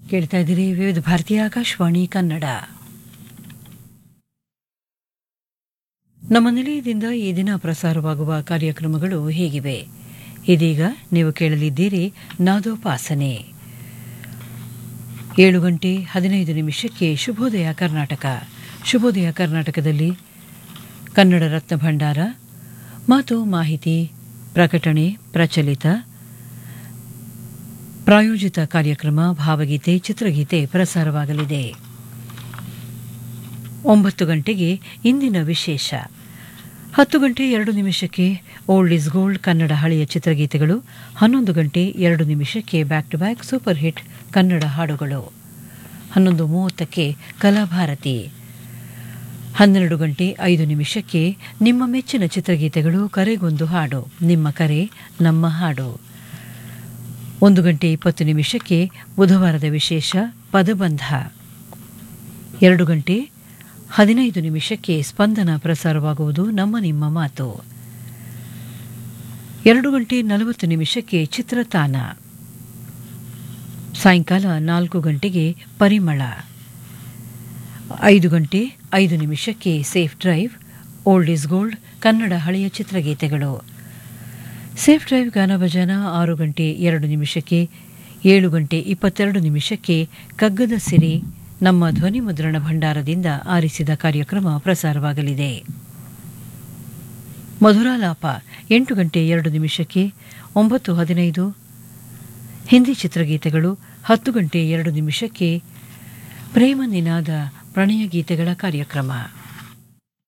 ಕೇಳ್ತಾ ಇದ್ದೀರಿ ವಿವಿಧ ಭಾರತೀಯ ಆಕಾಶವಾಣಿ ಕನ್ನಡ ನಮ್ಮ ನಿಲಯದಿಂದ ಈ ದಿನ ಪ್ರಸಾರವಾಗುವ ಕಾರ್ಯಕ್ರಮಗಳು ಹೀಗಿವೆ ಇದೀಗ ನೀವು ಕೇಳಲಿದ್ದೀರಿ ನಾದೋಪಾಸನೆ ಏಳು ಗಂಟೆ ಹದಿನೈದು ನಿಮಿಷಕ್ಕೆ ಶುಭೋದಯ ಕರ್ನಾಟಕ ಶುಭೋದಯ ಕರ್ನಾಟಕದಲ್ಲಿ ಕನ್ನಡ ರತ್ನ ಭಂಡಾರ ಮಾತು ಮಾಹಿತಿ ಪ್ರಕಟಣೆ ಪ್ರಚಲಿತ ಪ್ರಾಯೋಜಿತ ಕಾರ್ಯಕ್ರಮ ಭಾವಗೀತೆ ಚಿತ್ರಗೀತೆ ಪ್ರಸಾರವಾಗಲಿದೆ ಒಂಬತ್ತು ಗಂಟೆಗೆ ಇಂದಿನ ವಿಶೇಷ ಹತ್ತು ಗಂಟೆ ಎರಡು ನಿಮಿಷಕ್ಕೆ ಓಲ್ಡ್ ಇಸ್ ಗೋಲ್ಡ್ ಕನ್ನಡ ಹಳೆಯ ಚಿತ್ರಗೀತೆಗಳು ಹನ್ನೊಂದು ಗಂಟೆ ಎರಡು ನಿಮಿಷಕ್ಕೆ back to back super hit Kannada ಹಾಡುಗಳು ಹನ್ನೊಂದು ಮೂವತ್ತಕ್ಕೆ ಕಲಾಭಾರತಿ ಹನ್ನೆರಡು ಗಂಟೆ ಐದು ನಿಮಿಷಕ್ಕೆ ನಿಮ್ಮ ಮೆಚ್ಚಿನ ಚಿತ್ರಗೀತೆಗಳು ಕರೆಗೊಂದು ಹಾಡು ನಿಮ್ಮ ಕರೆ ನಮ್ಮ ಹಾಡು ಒಂದು ಗಂಟೆ ಇಪ್ಪತ್ತು ನಿಮಿಷಕ್ಕೆ ಬುಧವಾರದ ವಿಶೇಷ ಪದಬಂಧ ಎರಡು ಗಂಟೆ ಹದಿನೈದು ನಿಮಿಷಕ್ಕೆ ಸ್ಪಂದನ ಪ್ರಸಾರವಾಗುವುದು ನಮ್ಮ ನಿಮ್ಮ ಮಾತು ಎರಡು ಗಂಟೆ ನಲವತ್ತು ನಿಮಿಷಕ್ಕೆ ಚಿತ್ರತಾನ ಸಾಯಂಕಾಲ ನಾಲ್ಕು ಗಂಟೆಗೆ ಪರಿಮಳ ಐದು ಗಂಟೆ ಐದು ನಿಮಿಷಕ್ಕೆ safe drive old is gold Kannada ಹಳೆಯ ಚಿತ್ರಗೀತೆಗಳು ಸೇಫ್ ಡ್ರೈವ್ ಗಾನಭಜನ ಆರು ಗಂಟೆ ಎರಡು ನಿಮಿಷಕ್ಕೆ ಏಳು ಗಂಟೆ ಇಪ್ಪತ್ತೆರಡು ನಿಮಿಷಕ್ಕೆ ಕಗ್ಗದ ಸಿರಿ ನಮ್ಮ ಧ್ವನಿ ಮುದ್ರಣ ಭಂಡಾರದಿಂದ ಆರಿಸಿದ ಕಾರ್ಯಕ್ರಮ ಪ್ರಸಾರವಾಗಲಿದೆ ಮಧುರಾಲಾಪ ಎಂಟು ಗಂಟೆ ಎರಡು ನಿಮಿಷಕ್ಕೆ ಒಂಬತ್ತು ಹದಿನೈದು ಹಿಂದಿ ಚಿತ್ರಗೀತೆಗಳು ಹತ್ತು ಗಂಟೆ ಎರಡು ನಿಮಿಷಕ್ಕೆ ಪ್ರೇಮ ನಿನಾದ ಪ್ರಣಯ ಗೀತೆಗಳ ಕಾರ್ಯಕ್ರಮ